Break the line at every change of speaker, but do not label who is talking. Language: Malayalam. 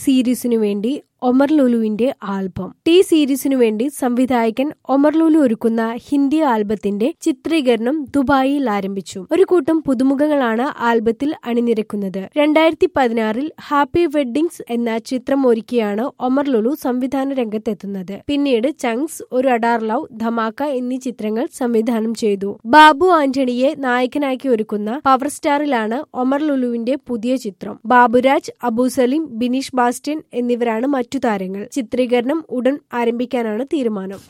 സീരീസിനു വേണ്ടി ഒമർ ലുലുവിന്റെ ആൽബം ടി സീരീസിനു വേണ്ടി സംവിധായകൻ ഒമർ ലുലു ഒരുക്കുന്ന ഹിന്ദി ആൽബത്തിന്റെ ചിത്രീകരണം ദുബായിൽ ആരംഭിച്ചു ഒരു കൂട്ടം പുതുമുഖങ്ങളാണ് ആൽബത്തിൽ അണിനിരക്കുന്നത് രണ്ടായിരത്തി പതിനാറിൽ ഹാപ്പി വെഡ്ഡിങ്സ് എന്ന ചിത്രം ഒരുക്കിയാണ് ഒമർ ലുലു സംവിധാന രംഗത്തെത്തുന്നത് പിന്നീട് ചങ്സ് ഒരു അഡാർ ലവ് ധമാക്ക എന്നീ ചിത്രങ്ങൾ സംവിധാനം ചെയ്തു ബാബു ആന്റണിയെ നായകനാക്കി ഒരുക്കുന്ന പവർ സ്റ്റാറിലാണ് ഒമർ ലുലുവിന്റെ പുതിയ ചിത്രം ബാബുരാജ് അബു സലീം ബിനീഷ് ബാസ്റ്റ്യൻ എന്നിവരാണ് മറ്റു താരങ്ങൾ ചിത്രീകരണം ഉടൻ ആരംഭിക്കാനാണ് തീരുമാനം